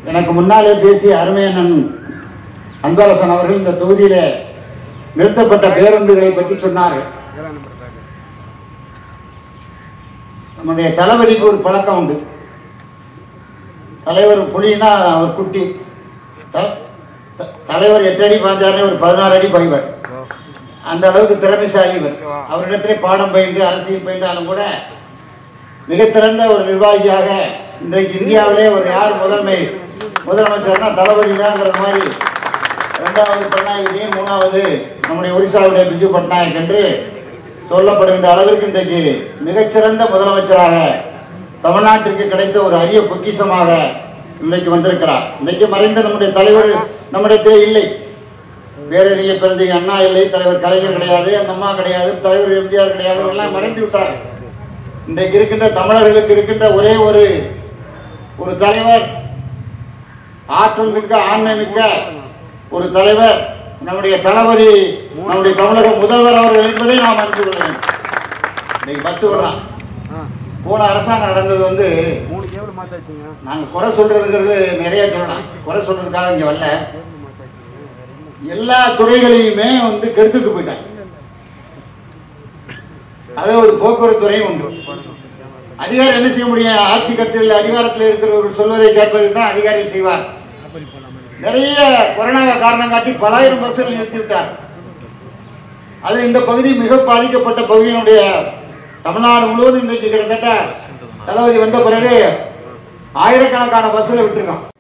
எனக்கு முன்னாலே பேசிய அருமையண்ணன் அன்பரசன் அவர்கள் இந்த தொகுதியிலே நிறுத்தப்பட்ட பேருந்துகளை பற்றி சொன்னார்கள் நம்முடைய தளபதிக்கு ஒரு பழக்கம் உண்டு தலைவர் புலின்னா ஒரு குட்டி த- த- தலைவர் எட்டு அடி பாஞ்சாருன்னு ஒரு பதினாறு அடி பாய்வர் அந்த அளவுக்கு திறமைசாலி இவர் அவரிடத்திலே பாடம் பயின்று அரசியல் பயின்றாலும் கூட மிகத்திறந்த ஒரு நிர்வாகியாக இன்றைக்கு இந்தியாவிலே ஒரு யார் முதன்மை முதலமைச்சர்னா தளபதி தான்ங்கிற மாதிரி இரண்டாவது பினராயி விஜயன் மூணாவது நம்முடைய ஒரிசாவுடைய பிஜு பட்நாயக் என்று சொல்லப்படுகின்ற அளவிற்கு இன்றைக்கு மிகச்சிறந்த முதலமைச்சராக தமிழ்நாட்டிற்கு கிடைத்த ஒரு அரிய பொக்கிஷமாக இன்றைக்கு வந்திருக்கிறார் இன்றைக்கு மறைந்த நம்முடைய தலைவர் நம்மிடத்திலே இல்லை பேரறிய பிறந்த அண்ணா இல்லை தலைவர் கலைஞர் கிடையாது அந்த அம்மா கிடையாது தலைவர் எம்ஜிஆர் கிடையாது எல்லாம் மறைந்து விட்டார்கள் இன்றைக்கு இருக்கின்ற தமிழர்களுக்கு இருக்கின்ற ஒரே ஒரு ஒரு தலைவர் ஆற்றல் மிக்க ஆண்மை மிக்க ஒரு தலைவர் நம்முடைய தளபதி நம்முடைய தமிழக முதல்வர் அவர்கள் என்பதை நாம் அறிந்து கொள்ள வேண்டும் இன்னைக்கு பஸ் விடுறான் போன அரசாங்கம் நடந்தது வந்து மூணு கேபிள் மாத்தாச்சுங்க நாங்கள் குறை சொல்றதுங்கிறது நிறைய சொல்லலாம் குறை சொல்றதுக்காக இங்கே வரல கேபிள் மாத்தாச்சுங்க எல்லா துறைகளையுமே வந்து கெடுத்துட்டு போயிட்டாங்க அது ஒரு போக்குவரத்து துறையும் ஒன்று அதிகாரி என்ன செய்ய முடியும் ஆட்சி கட்டத்தில் அதிகாரத்தில் இருக்கிறவர்கள் சொல்வதை கேட்பதை தான் அதிகாரி செய்வார் நிறைய கொரோனாவை காரணம் காட்டி பலாயிரம் பஸ்ஸுகள் நிறுத்திவிட்டார் அது இந்த பகுதி மிக பாதிக்கப்பட்ட பகுதியினுடைய தமிழ்நாடு முழுவதும் இன்றைக்கு கிட்டத்தட்ட தளபதி வந்த பிறகு ஆயிரக்கணக்கான பஸ்ஸுகளை விட்டுருக்கான்